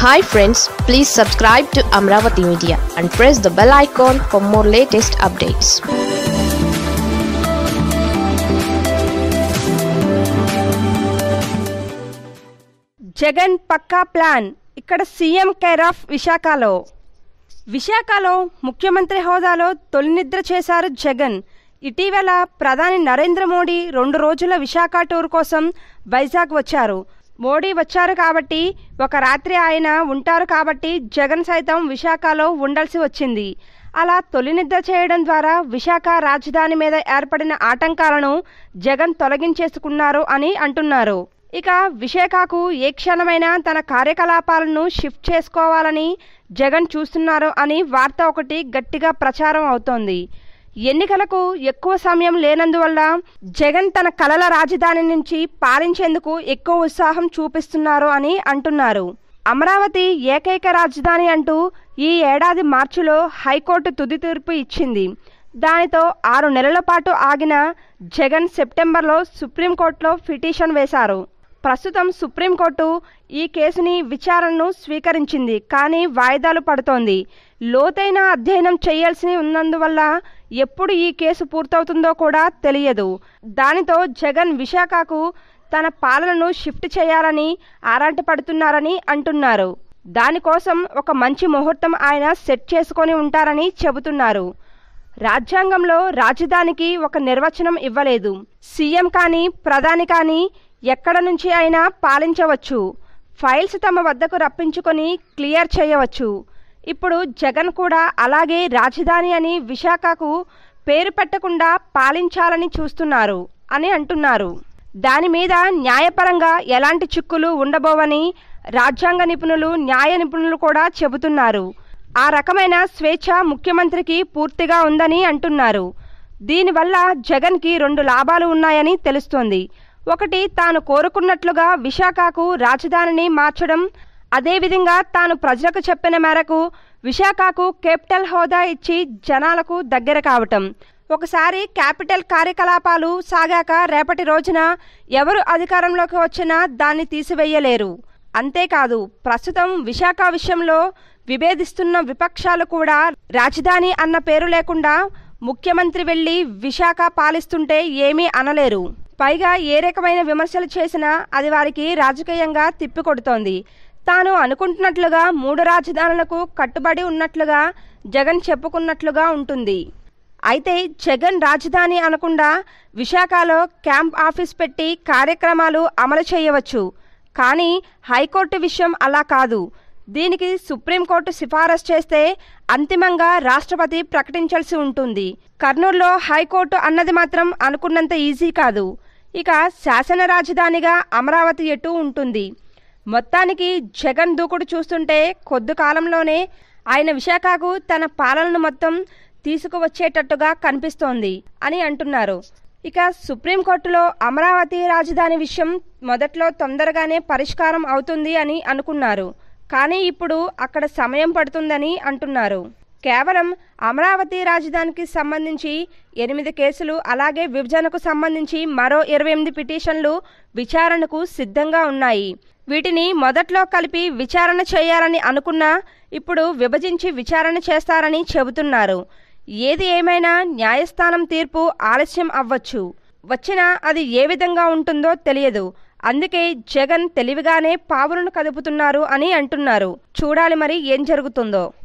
hi friends please subscribe to Amaravati media and press the bell icon for more latest updates Jagan పక్కా plan ఇక్కడ CM care of విశాఖలో విశాఖలో ముఖ్యమంత్రి హోదాలో తొలి నిద్ర చేశారు జగన్ ఇటీవల ప్రధాని నరేంద్ర మోడీ రెండు రోజుల విశాఖ టూర్ కోసం వైజాగ్ వచ్చారు మోడీ వచ్చారు కాబట్టి ఒక రాత్రి ఆయన ఉంటారు కాబట్టి జగన్ సైతం విశాఖలో ఉండాల్సి వచ్చింది అలా తొలి నిద్ర చేయడం ద్వారా విశాఖ రాజధాని మీద ఏర్పడిన ఆటంకాలను జగన్ తొలగించేసుకున్నారు అని అంటున్నారు ఇక విశాఖకు ఏ క్షణమైనా తన కార్యకలాపాలను షిఫ్ట్ చేసుకోవాలని జగన్ చూస్తున్నారు అని వార్త ఒకటి గట్టిగా ప్రచారం అవుతోంది ఎన్నికలకు ఎక్కువ సమయం లేనందువల్ల జగన్ తన కలల రాజధాని నుంచి పాలించేందుకు ఎక్కువ ఉత్సాహం చూపిస్తున్నారు అని అంటున్నారు అమరావతి ఏకైక రాజధాని అంటూ ఈ ఏడాది మార్చిలో హైకోర్టు తుది తీర్పు ఇచ్చింది దానితో ఆరు నెలల పాటు ఆగిన జగన్ సెప్టెంబర్లో సుప్రీంకోర్టులో పిటిషన్ వేశారు ప్రస్తుతం సుప్రీంకోర్టు ఈ కేసుని విచారణను స్వీకరించింది కానీ వాయిదాలు పడుతోంది లోతైన అధ్యయనం చేయాల్సి ఉన్నందువల్ల ఎప్పుడు ఈ కేసు పూర్తవుతుందో కూడా తెలియదు దానితో జగన్ విశాఖకు తన పాలనను షిఫ్ట్ చేయాలని ఆరాటపడుతున్నారని అంటున్నారు దానికోసం ఒక మంచి ముహూర్తం ఆయన సెట్ చేసుకొని ఉంటారని చెబుతున్నారు రాజ్యాంగంలో రాజధానికి ఒక నిర్వచనం ఇవ్వలేదు సీఎం కానీ ప్రధాని కానీ ఎక్కడ నుంచి అయినా పాలించవచ్చు ఫైల్స్ తమ వద్దకు రప్పించుకొని క్లియర్ చేయవచ్చు ఇప్పుడు జగన్ కూడా అలాగే రాజధాని అని విశాఖకు పేరు పెట్టకుండా పాలించాలని చూస్తున్నారు అని అంటున్నారు దాని మీద న్యాయపరంగా ఎలాంటి చిక్కులు ఉండబోవని రాజ్యాంగ నిపుణులు న్యాయ నిపుణులు కూడా చెబుతున్నారు ఆ రకమైన స్వేచ్ఛ ముఖ్యమంత్రికి పూర్తిగా ఉందని అంటున్నారు దీనివల్ల జగన్కి రెండు లాభాలు ఉన్నాయని తెలుస్తోంది ఒకటి తాను కోరుకున్నట్లుగా విశాఖకు రాజధానిని మార్చడం అదేవిధంగా తాను ప్రజలకు చెప్పిన మేరకు విశాఖకు కేపిటల్ హోదా ఇచ్చి జనాలకు దగ్గర కావటం ఒకసారి క్యాపిటల్ కార్యకలాపాలు సాగాక రేపటి రోజున ఎవరు అధికారంలోకి వచ్చినా దాన్ని తీసివేయలేరు అంతేకాదు ప్రస్తుతం విశాఖ విషయంలో విభేదిస్తున్న విపక్షాలు కూడా రాజధాని అన్న పేరు లేకుండా ముఖ్యమంత్రి వెళ్ళి విశాఖ పాలిస్తుంటే ఏమీ అనలేరు పైగా ఏ రకమైన విమర్శలు చేసినా అది వారికి రాజకీయంగా తిప్పికొడుతోంది తాను అనుకుంటున్నట్లుగా మూడు రాజధానులకు కట్టుబడి ఉన్నట్లుగా జగన్ చెప్పుకున్నట్లుగా ఉంటుంది అయితే జగన్ రాజధాని అనకుండా విశాఖలో క్యాంప్ ఆఫీస్ పెట్టి కార్యక్రమాలు అమలు చేయవచ్చు కానీ హైకోర్టు విషయం అలా కాదు దీనికి సుప్రీంకోర్టు సిఫారసు చేస్తే అంతిమంగా రాష్ట్రపతి ప్రకటించాల్సి ఉంటుంది కర్నూలులో హైకోర్టు అన్నది మాత్రం అనుకున్నంత ఈజీ కాదు ఇక శాసన రాజధానిగా అమరావతి ఎటు ఉంటుంది మొత్తానికి జగన్ దూకుడు చూస్తుంటే కొద్ది కాలంలోనే ఆయన విశాఖకు తన పాలనను మొత్తం తీసుకువచ్చేటట్టుగా కనిపిస్తోంది అని అంటున్నారు ఇక సుప్రీంకోర్టులో అమరావతి రాజధాని విషయం మొదట్లో తొందరగానే పరిష్కారం అవుతుంది అని అనుకున్నారు కానీ ఇప్పుడు అక్కడ సమయం పడుతుందని అంటున్నారు కేవలం అమరావతి రాజధానికి సంబంధించి ఎనిమిది కేసులు అలాగే విభజనకు సంబంధించి మరో ఇరవై ఎనిమిది పిటిషన్లు విచారణకు సిద్ధంగా ఉన్నాయి వీటిని మొదట్లో కలిపి విచారణ చేయాలని అనుకున్నా ఇప్పుడు విభజించి విచారణ చేస్తారని చెబుతున్నారు ఏది ఏమైనా న్యాయస్థానం తీర్పు ఆలస్యం అవ్వచ్చు వచ్చినా అది ఏ విధంగా ఉంటుందో తెలియదు అందుకే జగన్ తెలివిగానే పావులను కదుపుతున్నారు అని అంటున్నారు చూడాలి మరి ఏం జరుగుతుందో